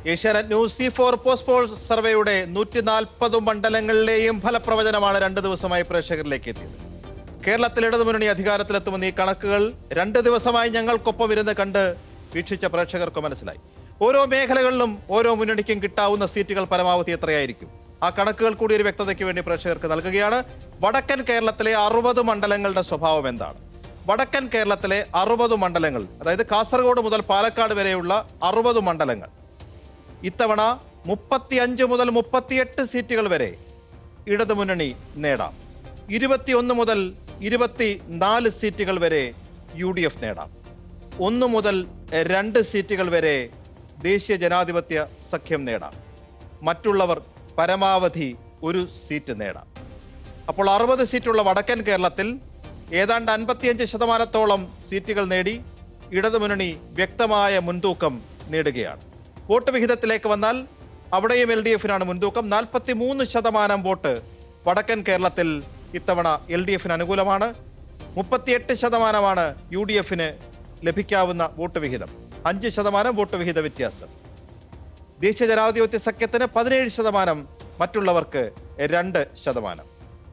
Asianet news C four post poll സർവേയുടെ നൂറ്റി നാൽപ്പത് മണ്ഡലങ്ങളിലെയും ഫലപ്രവചനമാണ് രണ്ട് ദിവസമായി പ്രേക്ഷകരിലേക്ക് എത്തിയത് കേരളത്തിൽ ഇടതുമുന്നണി അധികാരത്തിലെത്തുമെന്ന് ഈ കണക്കുകൾ രണ്ട് ദിവസമായി ഞങ്ങൾക്കൊപ്പം ഇരുന്ന് കണ്ട് വീക്ഷിച്ച പ്രേക്ഷകർക്ക് മനസ്സിലായി ഓരോ മേഖലകളിലും ഓരോ മുന്നണിക്കും കിട്ടാവുന്ന സീറ്റുകൾ പരമാവധി എത്രയായിരിക്കും ആ കണക്കുകൾ കൂടി ഒരു വ്യക്തതയ്ക്ക് വേണ്ടി പ്രേക്ഷകർക്ക് നൽകുകയാണ് വടക്കൻ കേരളത്തിലെ അറുപത് മണ്ഡലങ്ങളുടെ സ്വഭാവം എന്താണ് വടക്കൻ കേരളത്തിലെ അറുപത് മണ്ഡലങ്ങൾ അതായത് കാസർഗോഡ് മുതൽ പാലക്കാട് വരെയുള്ള അറുപത് മണ്ഡലങ്ങൾ ഇത്തവണ മുപ്പത്തിയഞ്ച് മുതൽ മുപ്പത്തിയെട്ട് സീറ്റുകൾ വരെ ഇടതുമുന്നണി നേടാം ഇരുപത്തിയൊന്ന് മുതൽ ഇരുപത്തി നാല് സീറ്റുകൾ വരെ യു ഡി എഫ് നേടാം ഒന്ന് മുതൽ രണ്ട് സീറ്റുകൾ വരെ ദേശീയ ജനാധിപത്യ സഖ്യം നേടാം മറ്റുള്ളവർ പരമാവധി ഒരു സീറ്റ് നേടാം അപ്പോൾ അറുപത് സീറ്റുള്ള വടക്കൻ കേരളത്തിൽ ഏതാണ്ട് അൻപത്തിയഞ്ച് ശതമാനത്തോളം സീറ്റുകൾ നേടി ഇടതുമുന്നണി വ്യക്തമായ മുൻതൂക്കം നേടുകയാണ് വോട്ട് വിഹിതത്തിലേക്ക് വന്നാൽ അവിടെയും എൽ ഡി എഫിനാണ് മുൻതൂക്കം നാൽപ്പത്തി മൂന്ന് ശതമാനം വോട്ട് വടക്കൻ കേരളത്തിൽ ഇത്തവണ എൽ ഡി എഫിന് അനുകൂലമാണ് മുപ്പത്തിയെട്ട് ശതമാനമാണ് യു ഡി എഫിന് ലഭിക്കാവുന്ന വോട്ട് വിഹിതം അഞ്ച് ശതമാനം വോട്ട് വിഹിത വ്യത്യാസം ദേശീയ ജനാധിപത്യ സഖ്യത്തിന് പതിനേഴ് ശതമാനം മറ്റുള്ളവർക്ക് രണ്ട് ശതമാനം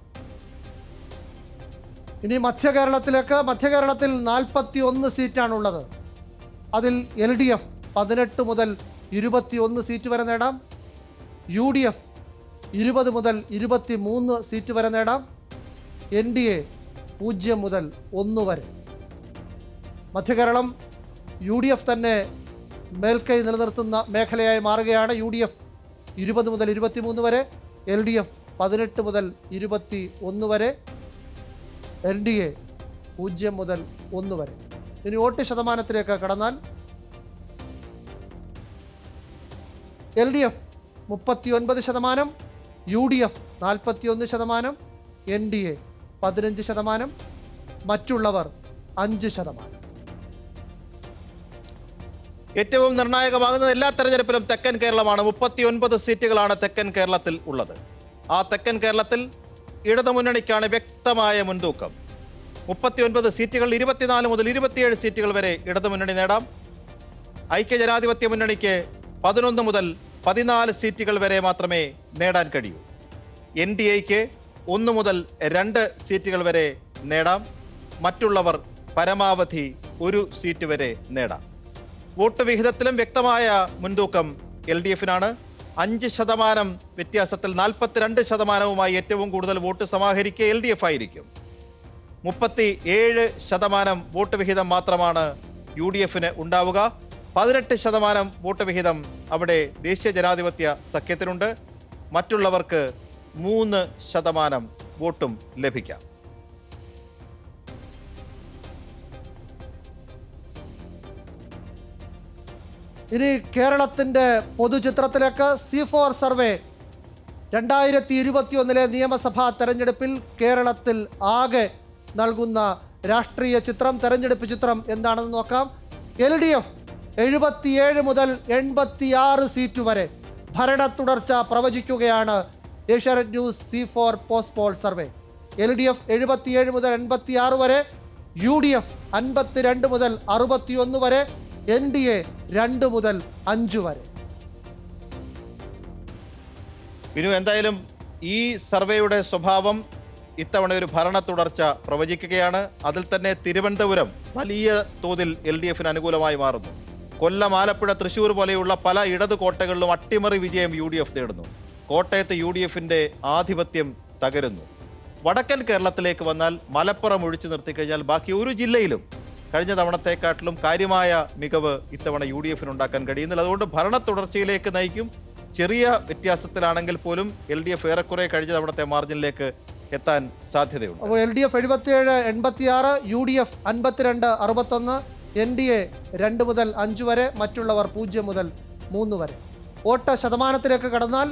ഇനി മധ്യ കേരളത്തിലേക്ക് മധ്യ കേരളത്തിൽ നാൽപ്പത്തി ഒന്ന് സീറ്റാണുള്ളത് അതിൽ എൽ ഡി എഫ് പതിനെട്ട് മുതൽ ഇരുപത്തിയൊന്ന് സീറ്റ് വരെ നേടാം യു ഡി എഫ് ഇരുപത് മുതൽ ഇരുപത്തി മൂന്ന് സീറ്റ് വരെ നേടാം എൻ ഡി എ പൂജ്യം മുതൽ ഒന്ന് വരെ മധ്യകേരളം യു ഡി എഫ് തന്നെ മേൽക്കൈ നിലനിർത്തുന്ന മേഖലയായി മാറുകയാണ് യു ഡി എഫ് ഇരുപത് മുതൽ ഇരുപത്തിമൂന്ന് വരെ എൽ ഡി എഫ് പതിനെട്ട് മുതൽ ഇരുപത്തി ഒന്ന് വരെ എൻ ഡി എ പൂജ്യം മുതൽ ഒന്ന് വരെ ഇനി വോട്ട് ശതമാനത്തിലേക്ക് കടന്നാൽ എൽ ഡി എഫ് മുപ്പത്തി ഒൻപത് ശതമാനം യു ഡി എഫ് നാൽപ്പത്തിയൊന്ന് ശതമാനം എൻ ഡി എ പതിനഞ്ച് ശതമാനം മറ്റുള്ളവർ അഞ്ച് ശതമാനം ഏറ്റവും നിർണായകമാകുന്നത് എല്ലാ തെരഞ്ഞെടുപ്പിലും തെക്കൻ കേരളമാണ് മുപ്പത്തി ഒൻപത് സീറ്റുകളാണ് തെക്കൻ കേരളത്തിൽ ഉള്ളത് ആ തെക്കൻ കേരളത്തിൽ ഇടതുമുന്നണിക്കാണ് വ്യക്തമായ മുൻതൂക്കം മുപ്പത്തി ഒൻപത് സീറ്റുകൾ ഇരുപത്തിനാല് മുതൽ ഇരുപത്തിയേഴ് സീറ്റുകൾ വരെ ഇടതുമുന്നണി നേടാം ഐക്യജനാധിപത്യ മുന്നണിക്ക് പതിനൊന്ന് മുതൽ പതിനാല് സീറ്റുകൾ വരെ മാത്രമേ നേടാൻ കഴിയൂ എൻ ഡി എക്ക് ഒന്ന് മുതൽ രണ്ട് സീറ്റുകൾ വരെ നേടാം മറ്റുള്ളവർ പരമാവധി ഒരു സീറ്റ് വരെ നേടാം വോട്ട് വിഹിതത്തിലും വ്യക്തമായ മുൻതൂക്കം എൽ ഡി എഫിനാണ് അഞ്ച് ശതമാനം വ്യത്യാസത്തിൽ നാൽപ്പത്തിരണ്ട് ശതമാനവുമായി ഏറ്റവും കൂടുതൽ വോട്ട് സമാഹരിക്കുക എൽ ഡി എഫ് ആയിരിക്കും മുപ്പത്തി ഏഴ് ശതമാനം വോട്ട് വിഹിതം മാത്രമാണ് യു ഡി എഫിന് ഉണ്ടാവുക പതിനെട്ട് ശതമാനം വോട്ട് വിഹിതം അവിടെ ദേശീയ ജനാധിപത്യ സഖ്യത്തിനുണ്ട് മറ്റുള്ളവർക്ക് മൂന്ന് ശതമാനം വോട്ടും ലഭിക്കാം ഇനി കേരളത്തിൻ്റെ പൊതുചിത്രത്തിലേക്ക് സി ഫോർ സർവേ രണ്ടായിരത്തി ഇരുപത്തിയൊന്നിലെ നിയമസഭാ തെരഞ്ഞെടുപ്പിൽ കേരളത്തിൽ ആകെ നൽകുന്ന രാഷ്ട്രീയ ചിത്രം തെരഞ്ഞെടുപ്പ് ചിത്രം എന്താണെന്ന് നോക്കാം എൽ ഡി എഫ് എഴുപത്തിയേഴ് മുതൽ എൺപത്തിയാറ് സീറ്റ് വരെ ഭരണ തുടർച്ച പ്രവചിക്കുകയാണ് Asianet news C four post poll survey L D F എഴുപത്തിയേഴ് മുതൽ എൺപത്തിയാറ് വരെ യു ഡി എഫ് അൻപത്തിരണ്ട് മുതൽ അറുപത്തിയൊന്ന് വരെ എൻ ഡി എ രണ്ട് മുതൽ അഞ്ച് വരെ വിനു എന്തായാലും ഈ സർവേയുടെ സ്വഭാവം ഇത്തവണ ഒരു ഭരണ തുടർച്ച പ്രവചിക്കുകയാണ് അതിൽ തന്നെ തിരുവനന്തപുരം വലിയ തോതിൽ എൽ ഡി എഫിന് അനുകൂലമായി മാറുന്നു കൊല്ലം ആലപ്പുഴ തൃശൂർ പോലെയുള്ള പല ഇടത് കോട്ടകളിലും അട്ടിമറി വിജയം യു ഡി എഫ് നേടുന്നു കോട്ടയത്ത് യു ഡി എഫിന്റെ ആധിപത്യം തകരുന്നു വടക്കൻ കേരളത്തിലേക്ക് വന്നാൽ മലപ്പുറം ഒഴിച്ചു നിർത്തിക്കഴിഞ്ഞാൽ ബാക്കി ഒരു ജില്ലയിലും കഴിഞ്ഞ തവണത്തെക്കാട്ടിലും കാര്യമായ മികവ് ഇത്തവണ യു ഡി എഫിന് ഉണ്ടാക്കാൻ കഴിയുന്നില്ല അതുകൊണ്ട് ഭരണ തുടർച്ചയിലേക്ക് നയിക്കും ചെറിയ വ്യത്യാസത്തിലാണെങ്കിൽ പോലും എൽ ഡി എഫ് ഏറെക്കുറെ കഴിഞ്ഞ തവണത്തെ മാർജിനിലേക്ക് എത്താൻ സാധ്യതയുണ്ട് അപ്പോൾ എൽ ഡി എഫ് എഴുപത്തിയേഴ് എൺപത്തിയാറ് യു ഡി എഫ് അൻപത്തിരണ്ട് അറുപത്തൊന്ന് എൻ ഡി എ രണ്ട് മുതൽ അഞ്ച് വരെ മറ്റുള്ളവർ പൂജ്യം മുതൽ മൂന്ന് വരെ വോട്ട് ശതമാനത്തിലേക്ക് കടന്നാൽ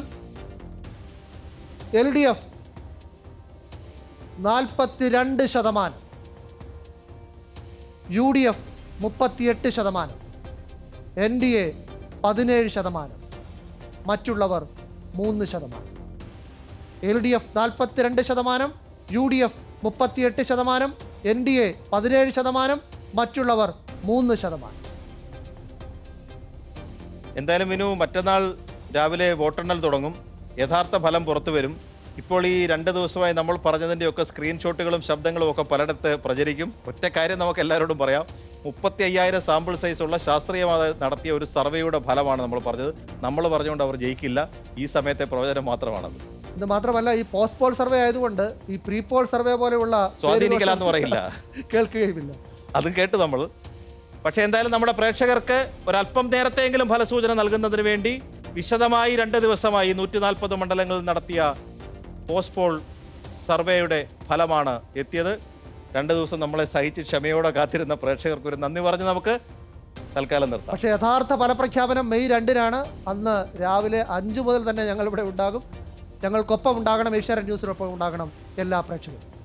എൽ ഡി എഫ് നാൽപ്പത്തിരണ്ട് ശതമാനം യു ഡി എഫ് മുപ്പത്തിയെട്ട് ശതമാനം എൻ ഡി എ പതിനേഴ് ശതമാനം മറ്റുള്ളവർ മൂന്ന് ശതമാനം എൽ ഡി എഫ് നാൽപ്പത്തിരണ്ട് ശതമാനം യു ഡി എഫ് മുപ്പത്തിയെട്ട് ശതമാനം എൻ ഡി എ പതിനേഴ് ശതമാനം മറ്റുള്ളവർ മൂന്ന് ശതമാനം എന്തായാലും വിനു മറ്റന്നാൾ രാവിലെ വോട്ടെണ്ണൽ തുടങ്ങും യഥാർത്ഥ ഫലം പുറത്തു വരും ഇപ്പോൾ ഈ രണ്ട് ദിവസമായി നമ്മൾ പറഞ്ഞതിൻ്റെയൊക്കെ സ്ക്രീൻഷോട്ടുകളും ശബ്ദങ്ങളും ഒക്കെ പലയിടത്ത് പ്രചരിക്കും ഒറ്റ കാര്യം നമുക്ക് എല്ലാവരോടും പറയാം മുപ്പത്തി അയ്യായിരം സാമ്പിൾ സൈസുള്ള ശാസ്ത്രീയമായി നടത്തിയ ഒരു സർവേയുടെ ഫലമാണ് നമ്മൾ പറഞ്ഞത് നമ്മൾ പറഞ്ഞുകൊണ്ട് അവർ ജയിക്കില്ല ഈ സമയത്തെ പ്രവചനം മാത്രമാണത് ഇത് മാത്രമല്ല ഈ പോസ്റ്റ് പോൾ സർവേ ആയതുകൊണ്ട് ഈ പ്രീ പോൾ സർവേ പോലെയുള്ള സ്വാധീനിക്കില്ല എന്ന് പേരുദോഷം പറയില്ല കേൾക്കുകയുമില്ല അതും കേട്ടു നമ്മൾ പക്ഷെ എന്തായാലും നമ്മുടെ പ്രേക്ഷകർക്ക് ഒരല്പം നേരത്തെയെങ്കിലും ഫലസൂചന നൽകുന്നതിന് വേണ്ടി വിശദമായി രണ്ട് ദിവസമായി നൂറ്റി നാൽപ്പത് മണ്ഡലങ്ങളിൽ നടത്തിയ പോസ്റ്റ് പോൾ സർവേയുടെ ഫലമാണ് എത്തിയത് രണ്ട് ദിവസം നമ്മളെ സഹിച്ച് ക്ഷമയോടെ കാത്തിരുന്ന പ്രേക്ഷകർക്ക് ഒരു നന്ദി പറഞ്ഞ് നമുക്ക് തൽക്കാലം നിർത്താം പക്ഷേ യഥാർത്ഥ ഫലപ്രഖ്യാപനം മെയ് രണ്ടിനാണ് അന്ന് രാവിലെ അഞ്ചു മുതൽ തന്നെ ഞങ്ങൾ ഇവിടെ ഉണ്ടാകും ഞങ്ങൾക്കൊപ്പം ഉണ്ടാകണം ഏഷ്യാനെറ്റ് ന്യൂസിനൊപ്പം ഉണ്ടാകണം എല്ലാ പ്രേക്ഷകരും